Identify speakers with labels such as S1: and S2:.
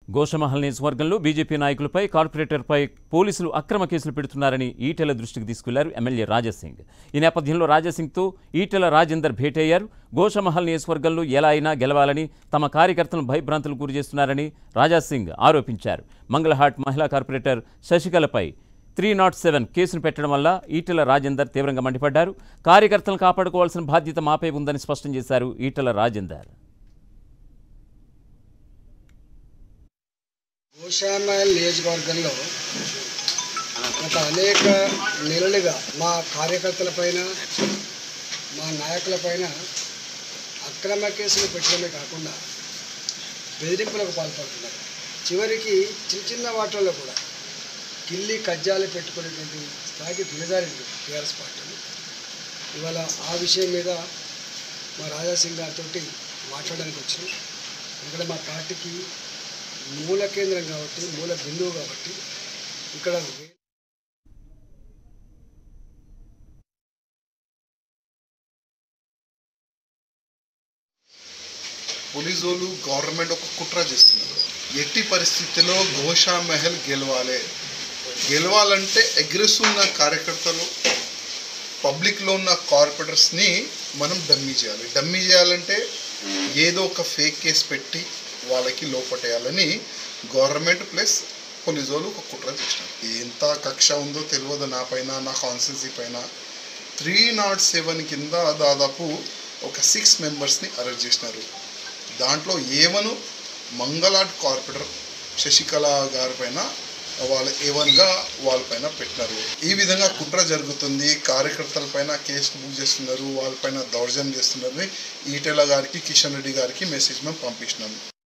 S1: గోషమహల్ నియోజకవర్గంలో బీజేపీ నాయకులపై కార్పొరేటర్పై పోలీసులు అక్రమ కేసులు పెడుతున్నారని ఈటెల దృష్టికి తీసుకెళ్లారు ఎమ్మెల్యే రాజాసింగ్ ఈ నేపథ్యంలో రాజాసింగ్తో ఈటెల రాజేందర్ భేటయ్యారు గోషమహల్ నియోజకవర్గంలో ఎలా అయినా గెలవాలని తమ కార్యకర్తలను భయభ్రాంతులకు గురి చేస్తున్నారని రాజాసింగ్ ఆరోపించారు మంగళహాట్ మహిళా కార్పొరేటర్ శశికళపై త్రీ నాట్ సెవెన్ కేసును పెట్టడం వల్ల ఈటెల రాజేందర్ తీవ్రంగా మండిపడ్డారు కార్యకర్తలను కాపాడుకోవాల్సిన బాధ్యత మాపై ఉందని స్పష్టం చేశారు ఈటెల రాజేందర్
S2: గోషామైల్ నియోజకవర్గంలో గత అనేక నెలలుగా మా కార్యకర్తలపైన మా నాయకులపైన అక్రమ కేసులు పెట్టడమే కాకుండా బెదిరింపులకు పాల్పడుతున్నారు చివరికి చిన్న చిన్న వాటిల్లో కూడా కిల్లి కజ్జాలు పెట్టుకునేటువంటి స్థాయికి దిగజారింది టీఆర్ఎస్ పార్టీ ఇవాళ ఆ విషయం మీద మా రాజాసింగ్ గారితో మాట్లాడడానికి వచ్చినాం ఎందుకంటే మా పార్టీకి మూల కేంద్రం కాబట్టి మూల బిందువు కాబట్టి ఇక్కడ వే-
S3: పోలీసు వాళ్ళు గవర్నమెంట్ ఒక కుట్ర చేస్తున్నారు ఎట్టి పరిస్థితిలో ఘోషా మెహల్ గెలవాలి గెలవాలంటే అగ్రెసివ్ ఉన్న కార్యకర్తలు పబ్లిక్లో ఉన్న కార్పొరేటర్స్ని మనం డమ్మీ చేయాలి డమ్మీ చేయాలంటే ఏదో ఒక ఫేక్ కేసు పెట్టి వాళ్ళకి లోపటేయాలని గవర్నమెంట్ ప్లస్ పోలీసు వాళ్ళు ఒక కుట్ర చేసినారు ఎంత కక్ష ఉందో తెలియదు నా పైన నా కాన్స్టిట్యూన్సీ పైన త్రీ నాట్ సెవెన్ కింద దాదాపు ఒక సిక్స్ మెంబర్స్ని అరెస్ట్ చేసినారు దాంట్లో ఏవను మంగళాట్ కార్పొరేటర్ శశికళ గారి పైన వాళ్ళు ఏవన్గా వాళ్ళపైన పెట్టినారు ఈ విధంగా కుట్ర జరుగుతుంది కార్యకర్తల పైన కేసులు బుక్ చేస్తున్నారు వాళ్ళపైన దౌర్జన్యం చేస్తున్నారని ఈటెల గారికి కిషన్ రెడ్డి గారికి మెసేజ్ మేము పంపించినాము